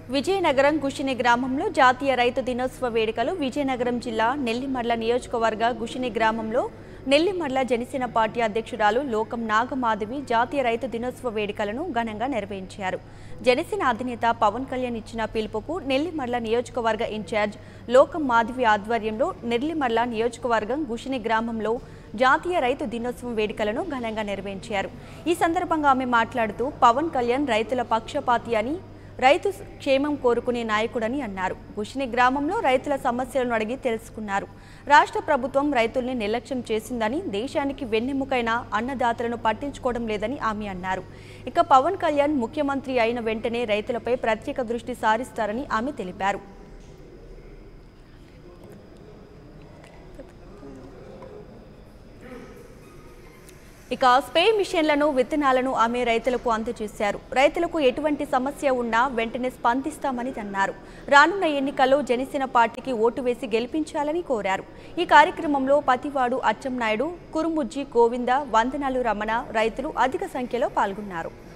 విజయనగరం గుషిని గ్రామంలో జాతీయ రైతు దినోత్సవ వేడుకలు విజయనగరం జిల్లా నెల్లిమర్ల నియోజకవర్గ గుషిని గ్రామంలో నెల్లిమర్ల జనసేన పార్టీ అధ్యక్షురాలు లోకం నాగమాధవి జాతీయ రైతు దినోత్సవ వేడుకలను ఘనంగా నిర్వహించారు జనసేన అధినేత పవన్ కళ్యాణ్ ఇచ్చిన పిలుపుకు నెల్లిమర్ల నియోజకవర్గ ఇన్ఛార్జ్ లోకం మాధవి ఆధ్వర్యంలో నెల్లిమర్ల నియోజకవర్గం గుషిని గ్రామంలో జాతీయ రైతు దినోత్సవం వేడుకలను ఘనంగా నిర్వహించారు ఈ సందర్భంగా ఆమె మాట్లాడుతూ పవన్ కళ్యాణ్ రైతుల పక్షపాతి అని రైతు క్షేమం కోరుకునే నాయకుడని అన్నారు గుషిని గ్రామంలో రైతుల సమస్యలను అడిగి తెలుసుకున్నారు రాష్ట్ర ప్రభుత్వం రైతుల్ని నిర్లక్ష్యం చేసిందని దేశానికి వెన్నెముకైన అన్నదాతలను పట్టించుకోవడం లేదని ఆమె అన్నారు ఇక పవన్ కళ్యాణ్ ముఖ్యమంత్రి అయిన వెంటనే రైతులపై ప్రత్యేక దృష్టి సారిస్తారని ఆమె తెలిపారు ఇక స్ప్రే మిషన్లను విత్తనాలను ఆమె రైతులకు అందజేశారు రైతులకు ఎటువంటి సమస్య ఉన్నా వెంటనే స్పందిస్తామని అన్నారు రానున్న ఎన్నికల్లో జనసేన పార్టీకి ఓటు వేసి గెలిపించాలని కోరారు ఈ కార్యక్రమంలో పతివాడు అచ్చెన్నాయుడు కురుముజ్జి గోవింద వందనాలు రమణ రైతులు అధిక సంఖ్యలో పాల్గొన్నారు